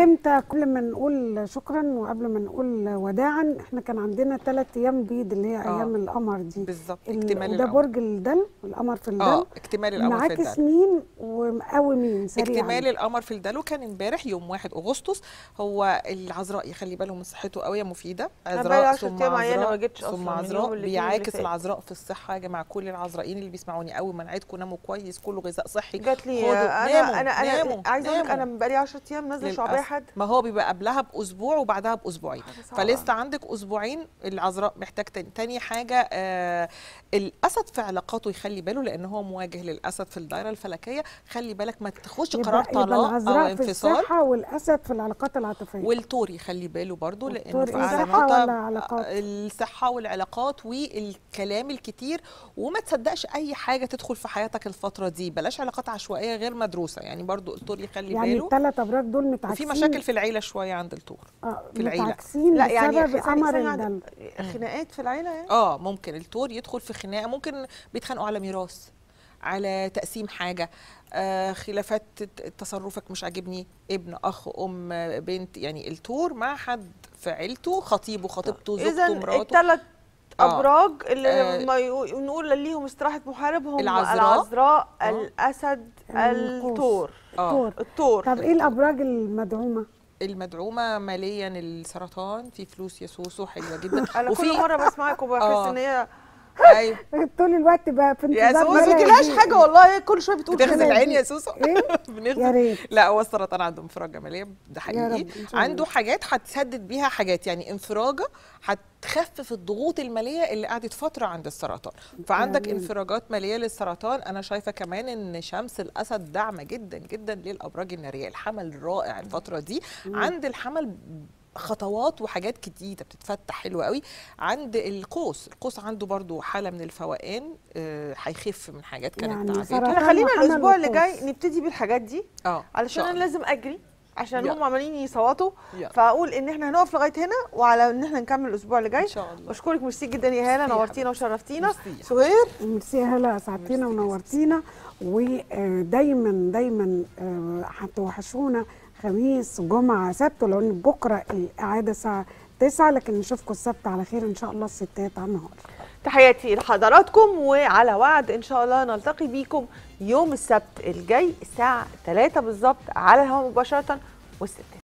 امتى كل ما نقول شكرا وقبل ما نقول وداعا احنا كان عندنا ثلاث ايام بيض اللي هي آه. ايام القمر دي بالظبط ال- اكتمال وده القمر برج الدلو القمر في الدلو اه اكتمال القمر في معاكس الدلو مين ومقوي مين سريعا اكتمال القمر في الدلو كان امبارح يوم 1 اغسطس هو العذراء يخلي باله من صحته قوي يا مفيده أنا بقالي عذراء 10 ثم أيام عيانة ما عذراء جيتش ثم أصلاً من يوم عذراء الاثنين اللي بيعاكس فات. العذراء في الصحه يا جماعه كل العذراءين اللي بيسمعوني قوي مناعتكم ناموا كويس كله غذاء صحي جات لي خدوا، انا ناموا، انا انا ناموا، عايزه اقول لك ناموا. انا بقالي 10 ايام نازله شعبيه للأسف. حد ما هو بيبقى قبلها باسبوع وبعدها باسبوعين صعبة. فلسه عندك اسبوعين العذراء محتاج تاني تاني حاجه آه الاسد في علاقاته يخلي باله لان هو مواجه للاسد في الدائره الفلكيه خلي بالك ما تاخدش قرار يبقى, يبقى طلاق او العذراء في انفصال الصحه والاسد في العلاقات العاطفيه والتور يخلي باله برضو لانه والتور في إيه، على صحة نقطة ولا علاقات؟ الصحه والعلاقات والكلام الكتير وما تصدقش اي حاجه تدخل في حياتك الفتره دي بلاش علاقات عشوائيه غير مدروسه يعني برضو التور يخلي يعني باله الثلاث ابراج دول وفي متعكسين مشاكل في العيله شويه عند التور آه، في العيلة. متعكسين لا يعني بسبب ثانية- قمر ثانية الدلو واحدة. خناقات في العيله يعني اه ممكن التور يدخل في خناقه ممكن بيتخانقوا على ميراث على تقسيم حاجه آه خلافات ت- تصرفك مش عاجبني ابن اخ ام بنت يعني التور مع حد في عيلته خطيبه خطيبته اذا زوجته مراته الثلاث آه. ابراج اللي آه. ما يقو- نقول ليهم استراحه محارب هم العذراء. العذراء آه. الاسد القوس. الثور اه الثور الثور طب ايه الابراج المدعومه المدعومه ماليا السرطان في فلوس يا سوسو حلوه جدا انا كل مره بسمعك وبحس آه. ان هي ايوه طول الوقت بقى في يا انتظار سوسو، ما ملاهي بيجيلهاش دي. حاجه والله كل شويه بتقول بتغزل كده. العين يا سوسو ايه يا بنغزل ريت لا هو السرطان عنده انفراج جماليه ده حقيقي رب، إن شاء الله. عنده حاجات هتسدد بيها حاجات يعني انفراجه هتخفف الضغوط الماليه اللي قعدت فتره عند السرطان فعندك جميل. انفراجات ماليه للسرطان انا شايفه كمان ان شمس الاسد داعمه جدا جدا للابراج الناريه الحمل رائع الفتره دي عند الحمل خطوات وحاجات جديده بتتفتح حلوه قوي عند القوس القوس عنده برضو حاله من الفوقان آه، هيخف من حاجات كانت يعني تعبته سرطان احنا خلينا وحمل الاسبوع اللي وقوس. جاي نبتدي بالحاجات دي اه إن علشان شاء انا الله. لازم اجري عشان يلا. هم عمالين يصوتوا يلا. فاقول ان احنا هنقف لغايه هنا وعلى ان احنا نكمل الاسبوع اللي جاي ان شاء الله بشكرك ميرسي جدا يا هاله ميرسي يا نورتينا حبيبتي. وشرفتينا ميرسي يا سهير ميرسي يا هلا اسعدتينا ميرسي يا ونورتينا ودايما دايما آه، هتوحشونا خميس جمعه سبت ولو ان بكره الاعاده الساعه 9 لكن نشوفكم السبت على خير ان شاء الله الستات على النهار تحياتي لحضراتكم وعلى وعد ان شاء الله نلتقي بيكم يوم السبت الجاي الساعه 3 بالظبط على الهواء مباشره والستات